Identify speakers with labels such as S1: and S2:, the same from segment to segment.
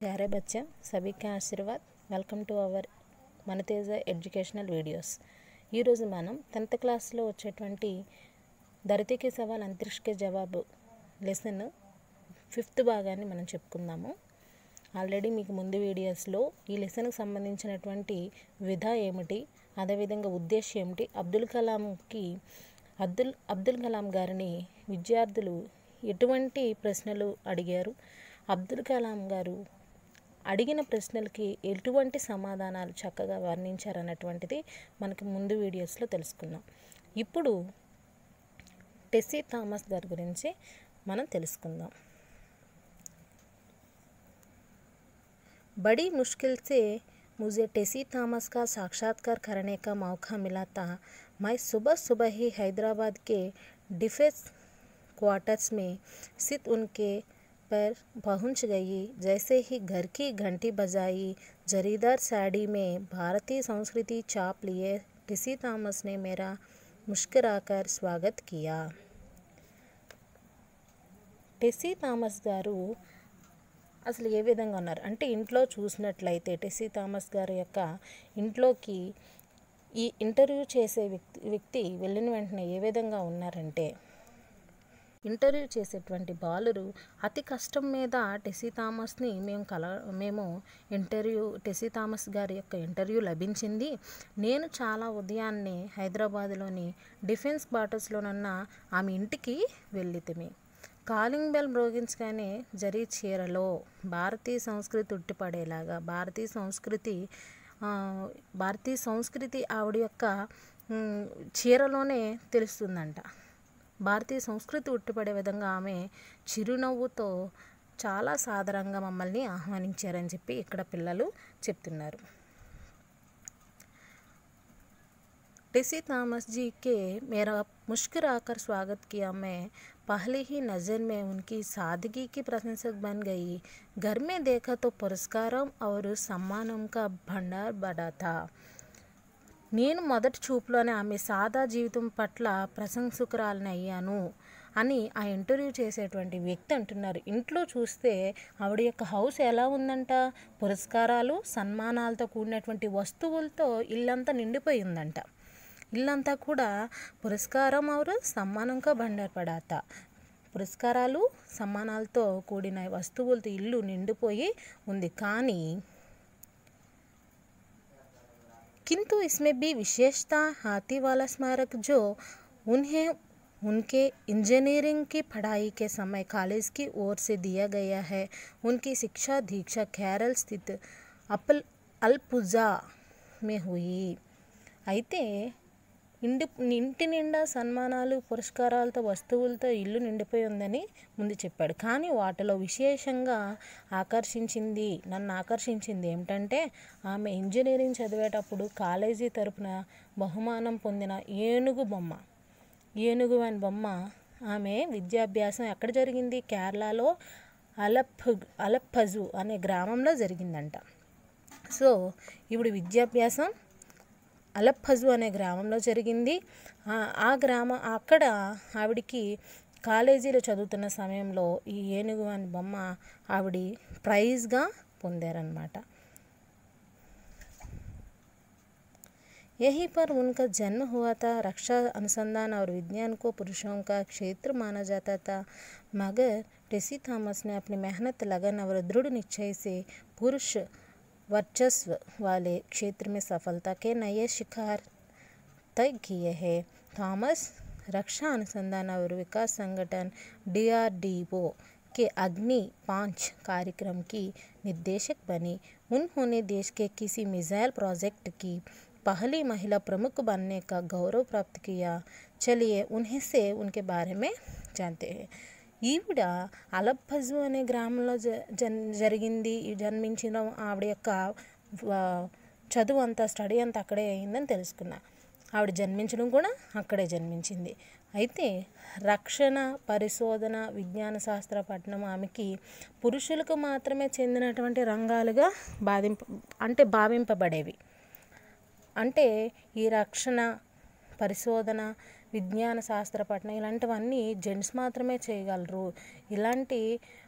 S1: प्यारे बच्चे सभी का ఆశీర్వాద్ welcome to our Manateja educational videos ఈరోజు మనం టెన్త్ క్లాస్లో వచ్చేటువంటి ధరతీకి సవాల్ అంతరిక్షకే జవాబు లెసన్ ఫిఫ్త్ భాగాన్ని మనం చెప్పుకుందాము ఆల్రెడీ మీకు ముందు వీడియోస్లో ఈ లెసన్కి సంబంధించినటువంటి విధ ఏమిటి అదేవిధంగా ఉద్దేశం ఏమిటి అబ్దుల్ కలాంకి అబ్దుల్ అబ్దుల్ కలాం గారిని విద్యార్థులు ఎటువంటి ప్రశ్నలు అడిగారు అబ్దుల్ కలాం గారు అడిగిన ప్రశ్నలకి ఎటువంటి సమాధానాలు చక్కగా వర్ణించారన్నటువంటిది మనకి ముందు వీడియోస్లో తెలుసుకున్నాం ఇప్పుడు టెస్సీ థామస్ గారి గురించి మనం తెలుసుకుందాం बड़ी मुश्किल से मुझे टेसी थॉमस का साक्षात्कार करने का मौका मिला था मैं सुबह सुबह ही हैदराबाद के डिफेंस क्वार्टर्स में स्थित उनके पर पहुंच गई जैसे ही घर की घंटी बजाई जरीदार साड़ी में भारतीय संस्कृति चाप लिए टेसी थॉमस ने मेरा मुस्कुराकर स्वागत किया టెస్సీ థామస్ గారు అసలు ఏ విధంగా ఉన్నారు అంటే ఇంట్లో చూసినట్లయితే టెస్సీ థామస్ గారి యొక్క ఇంట్లోకి ఈ ఇంటర్వ్యూ చేసే వ్యక్తి వ్యక్తి వెళ్ళిన వెంటనే ఏ విధంగా ఉన్నారంటే ఇంటర్వ్యూ చేసేటువంటి బాలురు అతి కష్టం మీద టెసీ థామస్ని మేము కల మేము ఇంటర్వ్యూ టెసీ థామస్ గారి యొక్క ఇంటర్వ్యూ లభించింది నేను చాలా ఉదయాన్నే హైదరాబాద్లోని డిఫెన్స్ క్వార్టర్స్లోనున్న ఆమె ఇంటికి వెళ్ళితిమి కాలింగ్ బెల్ మ్రోగించగానే జరీ చీరలో భారతీయ సంస్కృతి ఉట్టిపడేలాగా భారతీయ సంస్కృతి భారతీయ సంస్కృతి ఆవిడ యొక్క చీరలోనే తెలుస్తుందంట భారతీయ సంస్కృతి ఉట్టిపడే విధంగా ఆమె చిరునవ్వుతో చాలా సాధారణంగా మమ్మల్ని ఆహ్వానించారని చెప్పి ఇక్కడ పిల్లలు చెప్తున్నారు टेसी थॉमस जी के मेरा मुस्कुराकर स्वागत किया मैं पहले ही नज़र में उनकी सादगी की प्रशंसक बन गई घर में देखा तो पुरस्कारों और सम्मानों का भंडार बड़ा था నేను మొదటి చూపులోనే ఆమె సాదా జీవితం పట్ల ప్రశంసకురాలని అయ్యాను అని ఆ ఇంటర్వ్యూ చేసేటువంటి వ్యక్తి అంటున్నారు ఇంట్లో చూస్తే ఆవిడ యొక్క హౌస్ ఎలా ఉందంట పురస్కారాలు సన్మానాలతో కూడినటువంటి వస్తువులతో ఇల్లంతా నిండిపోయి ఉందంట ఇల్లంతా కూడా పురస్కారం అవరు సమ్మానంగా బండారపడాత పురస్కారాలు సమ్మానాలతో కూడిన వస్తువులతో ఇల్లు నిండిపోయి ఉంది కానీ किंतु इसमें भी विशेषता हाथी वाला स्मारक जो उन्हें उनके इंजीनियरिंग की पढ़ाई के समय कॉलेज की ओर से दिया गया है उनकी शिक्षा दीक्षा केरल स्थित अपल अल्पुजा में हुई అయితే ఇంటి ఇంటి నిండా సన్మానాలు పురస్కారాలతో వస్తువులతో ఇల్లు నిండిపోయి ఉందని ముందు చెప్పాడు కానీ వాటిలో విశేషంగా ఆకర్షించింది నన్ను ఆకర్షించింది ఏమిటంటే ఆమె ఇంజనీరింగ్ చదివేటప్పుడు కాలేజీ తరపున బహుమానం పొందిన ఏనుగు బొమ్మ ఏనుగు అని బొమ్మ ఆమె విద్యాభ్యాసం ఎక్కడ జరిగింది కేరళలో అలప్ అలప్పజు అనే గ్రామంలో జరిగిందంట సో ఇప్పుడు విద్యాభ్యాసం అలప్పజు అనే గ్రామంలో జరిగింది ఆ గ్రామ అక్కడ ఆవిడికి కాలేజీలో చదువుతున్న సమయంలో ఈ ఏనుగు అని బొమ్మ ఆవిడ ప్రైజ్గా పొందారనమాట यहीं पर उनका जन्म हुआ था रक्षा अनुसंधान और विज्ञान को पुरुषों का क्षेत्र माना जाता था मगर टेसी थॉमस ने अपनी मेहनत लगन और दृढ़ निश्चय से पुरुष वर्चस्व वाले क्षेत्र में सफलता के नए शिखर तय किए हैं थॉमस रक्षा अनुसंधान और विकास संगठन डीआरडीओ के अग्नि पांच कार्यक्रम की निर्देशक बनी उन्होंने देश के किसी मिसाइल प्रोजेक्ट की पहली महिला प्रमुख बनने का गौरव प्राप्त किया चलिए उन्हें से उनके बारे में जानते हैं ఈవిడ అలప్పజు అనే గ్రామంలో జ జన్ జరిగింది జన్మించిన ఆవిడ యొక్క చదువు అంతా స్టడీ అంతా అక్కడే అయిందని తెలుసుకున్నా ఆవిడ జన్మించడం కూడా అక్కడే జన్మించింది అయితే రక్షణ పరిశోధన విజ్ఞాన శాస్త్ర పట్టణం ఆమెకి పురుషులకు మాత్రమే చెందినటువంటి రంగాలుగా బాధింప అంటే భావింపబడేవి అంటే ఈ రక్షణ పరిశోధన విజ్ఞాన శాస్త్ర పఠనం ఇలాంటివన్నీ జెంట్స్ మాత్రమే చేయగలరు ఇలాంటి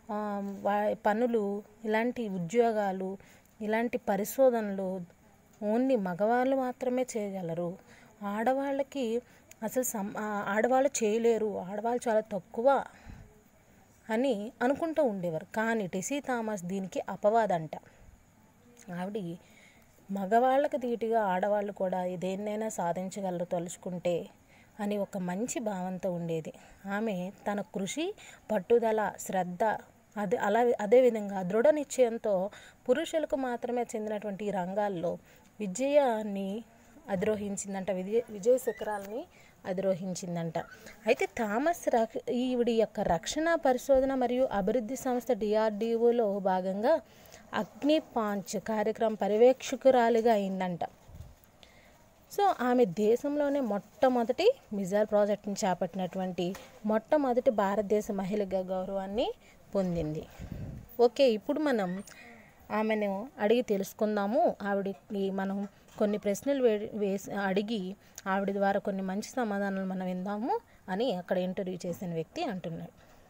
S1: ఆ, వా- పనులు ఇలాంటి ఉద్యోగాలు ఇలాంటి పరిశోధనలు ఓన్లీ మగవాళ్ళు మాత్రమే చేయగలరు ఆడవాళ్ళకి అసలు సం ఆ, ఆడవాళ్ళు చేయలేరు ఆడవాళ్ళు చాలా తక్కువ అని అనుకుంటూ ఉండేవారు కానీ టెసీ థామస్ దీనికి అపవాదంట ఆవిడ మగవాళ్ళకి ధీటుగా ఆడవాళ్ళు కూడా దేన్నైనా సాధించగలరు తలుచుకుంటే అని ఒక మంచి భావంతో ఉండేది ఆమె తన కృషి పట్టుదల శ్రద్ధ అది అలా అదేవిధంగా దృఢ నిశ్చయంతో పురుషులకు మాత్రమే చెందినటువంటి ఈ రంగాల్లో విజయాన్ని అధిరోహించిందంట విజయ విజయ శిఖరాలని అధిరోహించిందంట అయితే థామస్ రక్ ఈవిడి యొక్క రక్షణ పరిశోధన మరియు అభివృద్ధి సంస్థ డిఆర్డిఓలో భాగంగా అగ్ని పాంచ్ కార్యక్రమం పర్యవేక్షకురాలిగా అయిందంట సో ఆమె దేశంలోనే మొట్టమొదటి మిజైల్ ప్రాజెక్ట్ని చేపట్టినటువంటి మొట్టమొదటి భారతదేశ మహిళగా గౌరవాన్ని పొందింది ఓకే ఇప్పుడు మనం ఆమెను అడిగి తెలుసుకుందాము ఆవిడకి మనం కొన్ని ప్రశ్నలు వే- వేసి అడిగి ఆవిడ ద్వారా కొన్ని మంచి సమాధానాలు మనం విందాము అని అక్కడ ఇంటర్వ్యూ చేసిన వ్యక్తి అంటున్నాడు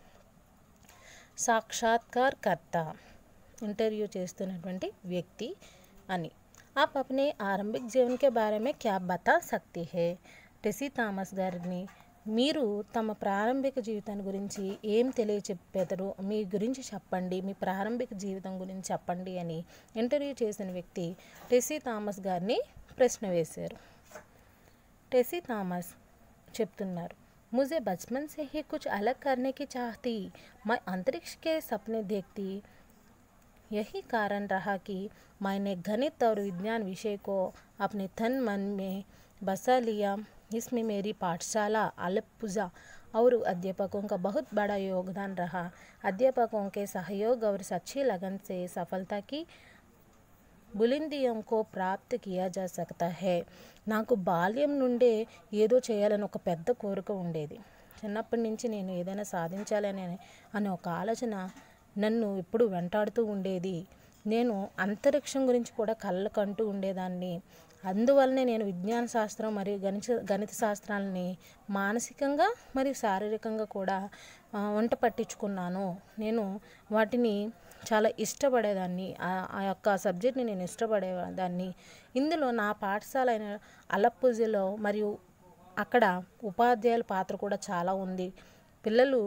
S1: సాక్షాత్కారకర్త ఇంటర్వ్యూ చేస్తున్నటువంటి వ్యక్తి అని आप अपने आरंभिक जीवन के बारे में क्या बता सकती है టెసీ థామస్ గారిని మీరు తమ ప్రారంభిక జీవితాన్ని గురించి ఏం తెలియచెప్పారు మీ గురించి చెప్పండి మీ ప్రారంభిక జీవితం గురించి చెప్పండి అని ఇంటర్వ్యూ చేసిన వ్యక్తి టెసీ థామస్ గారిని ప్రశ్న వేశారు టెసీ థామస్ చెప్తున్నారు मुझे बचपन से ही कुछ अलग करने की चाहती मैं अंतरिक्ष के सपने देखती यही कारण रहा कि मैंने गणित और विज्ञान विषय को अपने तन मन में बसा लिया इसमें मेरी पाठशाला अलपुजा और अध्यापकों का बहुत बड़ा योगदान रहा अध्यापकों के सहयोग और सच्ची लगन से सफलता की బులిందియం కో ప్రాప్తి కియా జా సక్తా హే నాకు బాల్యం నుండే ఏదో చేయాలని ఒక పెద్ద కోరిక ఉండేది చిన్నప్పటి నుంచి నేను ఏదైనా సాధించాలని అనే ఒక ఆలోచన నన్ను ఎప్పుడు వెంటాడుతూ ఉండేది నేను అంతరిక్షం గురించి కూడా కళ్ళ కంటూ ఉండేదాన్ని అందువల్లనే నేను విజ్ఞాన శాస్త్రం మరియు గణిత గణిత శాస్త్రాలని మానసికంగా మరియు శారీరకంగా కూడా ఆ, వంట పట్టించుకున్నాను నేను వాటిని చాలా ఇష్టపడేదాన్ని ఆ- ఆ యొక్క సబ్జెక్ట్ని నేను ఇష్టపడేదాన్ని ఇందులో నా పాఠశాల అయిన అలప్పుజలో మరియు అక్కడ ఉపాధ్యాయుల పాత్ర కూడా చాలా ఉంది పిల్లలు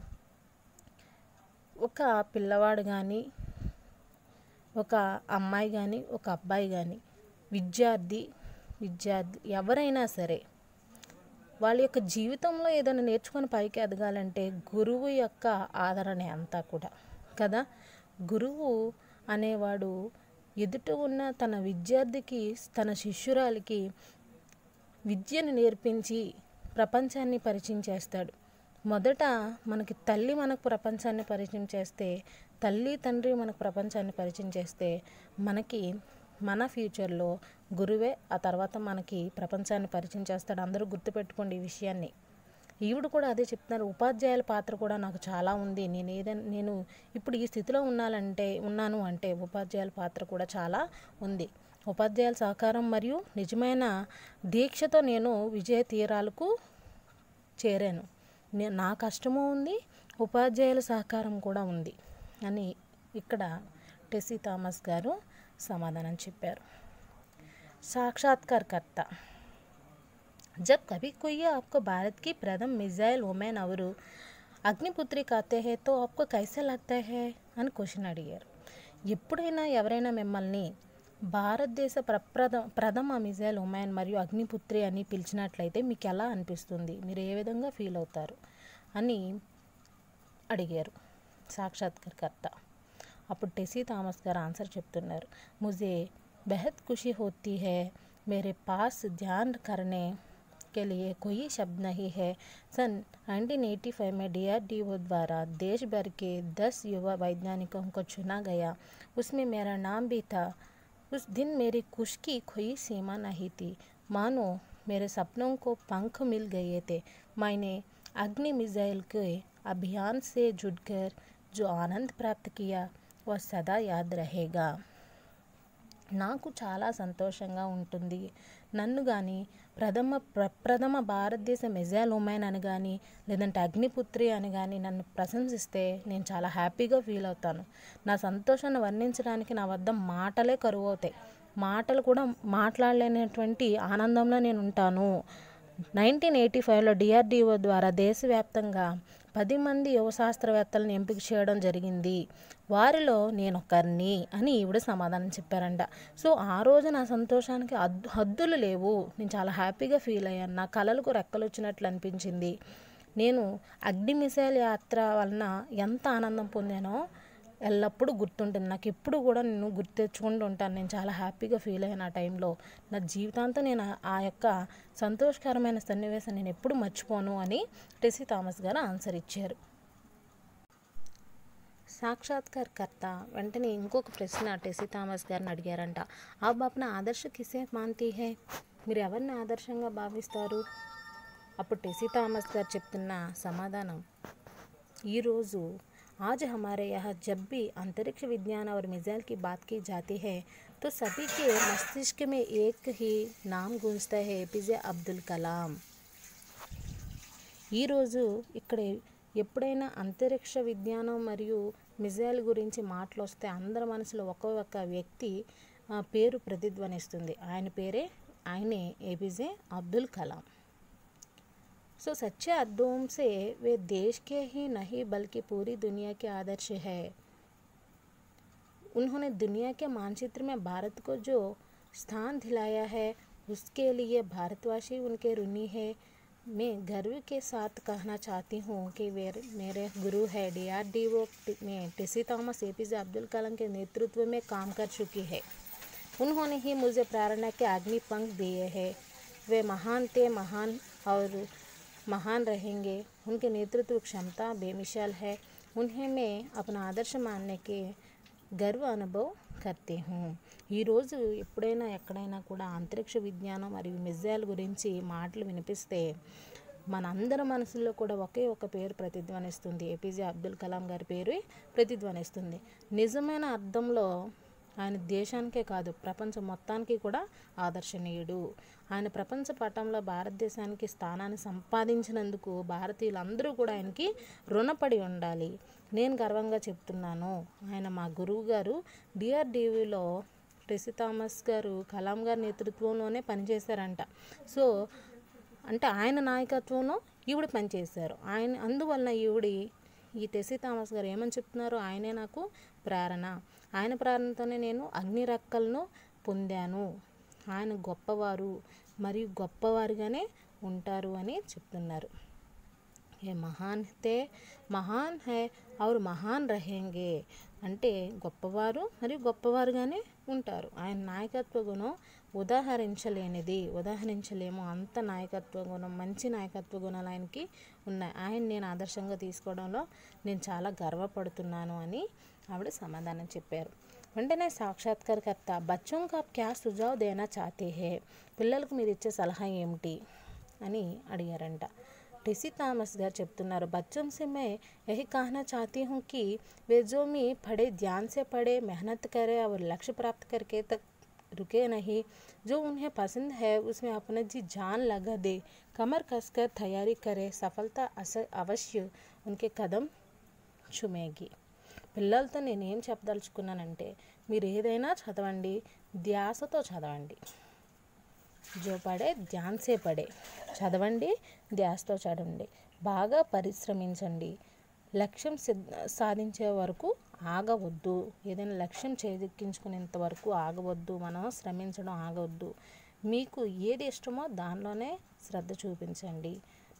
S1: ఒక పిల్లవాడు కానీ ఒక అమ్మాయి కానీ ఒక అబ్బాయి కానీ విద్యార్థి విద్యార్థి ఎవరైనా సరే వాళ్ళ యొక్క జీవితంలో ఏదైనా నేర్చుకొని పైకి ఎదగాలంటే గురువు యొక్క ఆదరణ అంతా కూడా కదా గురువు అనేవాడు ఎదుట ఉన్న తన విద్యార్థికి తన శిష్యురాలికి విద్యను నేర్పించి ప్రపంచాన్ని పరిచయం చేస్తాడు మొదట మనకి తల్లి మనకు ప్రపంచాన్ని పరిచయం చేస్తే తల్లి తండ్రి మనకు ప్రపంచాన్ని పరిచయం చేస్తే మనకి మన ఫ్యూచర్లో గురువే ఆ తర్వాత మనకి ప్రపంచాన్ని పరిచయం చేస్తాడు అందరూ గుర్తుపెట్టుకోండి ఈ విషయాన్ని ఈవిడ కూడా అదే చెప్తున్నారు ఉపాధ్యాయుల పాత్ర కూడా నాకు చాలా ఉంది నేను ఏదైనా నేను ఇప్పుడు ఈ స్థితిలో ఉన్నానంటే ఉన్నాను అంటే ఉపాధ్యాయుల పాత్ర కూడా చాలా ఉంది ఉపాధ్యాయుల సహకారం మరియు నిజమైన దీక్షతో నేను విజయ తీరాలకు చేరాను నే- నా కష్టము ఉంది ఉపాధ్యాయుల సహకారం కూడా ఉంది అని ఇక్కడ టెసీ థామస్ గారు సమాధానం చెప్పారు సాక్షాత్కారకర్త जब कभी कोई आपको भारत की प्रथम मिसाइल वुमेन और అగ్నిపుత్రి कहते हैं तो आपको कैसा लगता है అని క్వశ్చన్ అడిగారు ఎప్పుడైనా ఎవరైనా మిమ్మల్ని భారతదేశ ప్రప్రథ ప్రథమ మిజైల్ ఉమెన్ మరియు అగ్నిపుత్రి అని పిలిచినట్లయితే మీకు ఎలా అనిపిస్తుంది మీరు ఏ విధంగా ఫీల్ అవుతారు అని అడిగారు సాక్షాత్కారకర్త అప్పుడు టెసీ థామస్ గారు ఆన్సర్ చెప్తున్నారు ముజే బెహద్ ఖుషి హోతీ హై मेरे पास ध्यान करने के लिए कोई शब्द नहीं है सन 1985 में डीआरडीओ द्वारा देश भर के 10 युवा वैज्ञानिकों को चुना गया उसमें मेरा नाम भी था उस दिन मेरी खुश की कोई सीमा नहीं थी मानो मेरे सपनों को पंख मिल गए थे मैंने अग्नि मिसाइल के अभियान से जुड़कर जो आनंद प्राप्त किया वह सदा याद रहेगा నాకు చాలా సంతోషంగా ఉంటుంది నన్ను కానీ ప్రథమ ప్రప్రథమ భారతదేశ మెజాల్ ఉమెన్ అని కానీ లేదంటే అగ్నిపుత్రి అని కానీ నన్ను ప్రశంసిస్తే నేను చాలా హ్యాపీగా ఫీల్ అవుతాను నా సంతోషాన్ని వర్ణించడానికి నా వద్ద మాటలే కరువు అవుతాయి మాటలు కూడా మాట్లాడలేనటువంటి ఆనందంలో నేను ఉంటాను నైన్టీన్ ఎయిటీ ఫైవ్లో డిఆర్డిఓ ద్వారా దేశవ్యాప్తంగా పది మంది యువ శాస్త్రవేత్తలను ఎంపిక చేయడం జరిగింది వారిలో నేను ఒకరిని అని ఈవిడ సమాధానం చెప్పారంట సో ఆ రోజు నా సంతోషానికి హద్దు హద్దులు లేవు నేను చాలా హ్యాపీగా ఫీల్ అయ్యాను నా కళలకు రెక్కలు వచ్చినట్లు అనిపించింది నేను అగ్ని మిసైల్ యాత్ర వలన ఎంత ఆనందం పొందానో ఎల్లప్పుడూ గుర్తుంటుంది నాకు ఎప్పుడు కూడా నేను గుర్తు తెచ్చుకుంటూ ఉంటాను నేను చాలా హ్యాపీగా ఫీల్ అయ్యాను ఆ టైంలో నా జీవితాంతం నేను ఆ- ఆ యొక్క సంతోషకరమైన సన్నివేశం నేను ఎప్పుడు మర్చిపోను అని టెసీ థామస్ గారు ఆన్సర్ ఇచ్చారు సాక్షాత్కారకర్త వెంటనే ఇంకొక ప్రశ్న టెసీ థామస్ గారిని అడిగారంట ఆ బాప్న ఆదర్శ కిసే మాంతి హే మీరు ఎవరిని ఆదర్శంగా భావిస్తారు అప్పుడు టెసీ థామస్ గారు చెప్తున్న సమాధానం ఈరోజు आज हमारे यहाँ जब भी अंतरिक्ष विज्ञान और मिसाइल की बात की जाती है तो सभी के मस्तिष्क में एक ही नाम गूंजता है एपीजे अब्दुल कलाम ఈరోజు ఇక్కడ ఎప్పుడైనా అంతరిక్ష విజ్ఞానం మరియు మిజైల్ గురించి మాటలు వస్తే అందరి మనసులో ఒక్క ఒక్క వ్యక్తి ఆ, పేరు ప్రతిధ్వనిస్తుంది ఆయన పేరే ఆయనే ఏపీజే అబ్దుల్ కలాం सो सच्चे अद्दोम से वे देश के ही नहीं बल्कि पूरी दुनिया के आदर्श है उन्होंने दुनिया के मानचित्र में भारत को जो स्थान दिलाया है उसके लिए भारतवासी उनके ऋणी है मैं गर्व के साथ कहना चाहती हूँ कि वे मेरे गुरु है डी आर डी ओ में Tessy Thomas A P J Abdul Kalam के नेतृत्व में काम कर चुकी है उन्होंने ही मुझे प्रेरणा के अग्नि पंख दिए हैं वे महान थे महान और महान रहेंगे उनके नेतृत्व क्षमता बेमिसाल है उन्हें मैं अपना आदर्श मानने के గర్వ అనుభవ్ కర్తే హూ ఈరోజు ఎప్పుడైనా ఎక్కడైనా కూడా అంతరిక్ష విజ్ఞానం మరియు మిజైల్ గురించి మాటలు వినిపిస్తే మనందరి మనసుల్లో కూడా ఒకే ఒక పేరు ప్రతిధ్వనిస్తుంది ఏపీజే అబ్దుల్ కలాం గారి పేరు ప్రతిధ్వనిస్తుంది నిజమైన అర్థంలో ఆయన దేశానికే కాదు ప్రపంచం మొత్తానికి కూడా ఆదర్శనీయుడు ఆయన ప్రపంచ పటంలో భారతదేశానికి స్థానాన్ని సంపాదించినందుకు భారతీయులందరూ కూడా ఆయనకి రుణపడి ఉండాలి నేను గర్వంగా చెప్తున్నాను ఆయన మా గురువు గారు డిఆర్డివిలో టెసి థామస్ గారు కలాం గారి నేతృత్వంలోనే పనిచేశారంట సో అంటే ఆయన నాయకత్వంలో ఈవిడ పనిచేశారు ఆయన అందువలన ఈవిడి ఈ టెసి థామస్ గారు ఏమని చెప్తున్నారు ఆయనే నాకు ప్రేరణ ఆయన ప్రేరణతోనే నేను అగ్ని రెక్కలను పొందాను ఆయన గొప్పవారు మరియు గొప్పవారుగానే ఉంటారు అని చెప్తున్నారు ఏ మహాన్ తే మహాన్ హే ఔర్ మహాన్ రహేంగే అంటే గొప్పవారు మరియు గొప్పవారుగానే ఉంటారు ఆయన నాయకత్వ గుణం ఉదాహరించలేనిది ఉదాహరించలేము అంత నాయకత్వ గుణం మంచి నాయకత్వ గుణాలు ఆయనకి ఉన్నాయి ఆయన నేను ఆదర్శంగా తీసుకోవడంలో నేను చాలా గర్వపడుతున్నాను అని ఆవిడ సమాధానం చెప్పారు వెంటనే సాక్షాత్కారకర్త బచ్చోं का क्या सुझाव देना चाहते हैं పిల్లలకు మీరు ఇచ్చే సలహా ఏమిటి అని అడిగారంట टिसी थॉमस गार చెప్తున్నారు बच्चों से मैं यही कहना चाहती हूँ कि वे जो मी पढ़े ध्यान से पढ़े मेहनत करे और लक्ष्य प्राप्त करके तक रुके नहीं जो उन्हें पसंद है उसमें अपना जी जान लगा दे कमर कसकर तैयारी करे सफलता अस अवश्य उनके कदम చుమేగి పిల్లలతో నేనేం చెప్పదలుచుకున్నానంటే మీరు ఏదైనా చదవండి ధ్యాసతో చదవండి జో పడే ధ్యాన్సే పడే చదవండి ధ్యాసతో చదవండి బాగా పరిశ్రమించండి లక్ష్యం సిద్ధ సాధించే వరకు ఆగవద్దు ఏదైనా లక్ష్యం చేజిక్కించుకునేంత వరకు ఆగవద్దు మనం శ్రమించడం ఆగవద్దు మీకు ఏది ఇష్టమో దానిలోనే శ్రద్ధ చూపించండి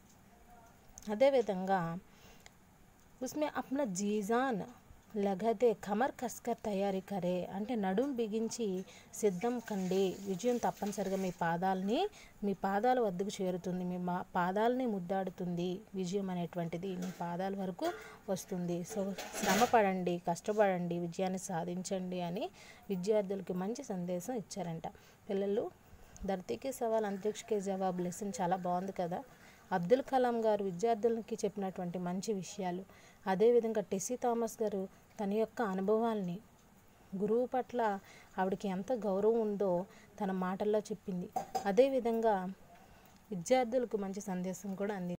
S1: అదేవిధంగా उसमें अपना జీజాన్ లగదే ఖమర్ కస్కర్ తయారీ కరే అంటే నడుం బిగించి సిద్ధం కండి విజయం తప్పనిసరిగా మీ పాదాలని మీ పాదాల వద్దకు చేరుతుంది మీ మా పాదాలని ముద్దాడుతుంది విజయం అనేటువంటిది మీ పాదాల వరకు వస్తుంది సో శ్రమ పడండి కష్టపడండి విజయాన్ని సాధించండి అని విద్యార్థులకి మంచి సందేశం ఇచ్చారంట పిల్లలు ధరతీకి సవాల్ అంతరిక్షకే జవాబు లెసన్ చాలా బాగుంది కదా అబ్దుల్ కలాం గారు విద్యార్థులకి చెప్పినటువంటి మంచి విషయాలు అదేవిధంగా టెస్సీ థామస్ గారు తన యొక్క అనుభవాల్ని గురువు పట్ల ఆవిడకి ఎంత గౌరవం ఉందో తన మాటల్లో చెప్పింది అదేవిధంగా విద్యార్థులకు మంచి సందేశం కూడా అంది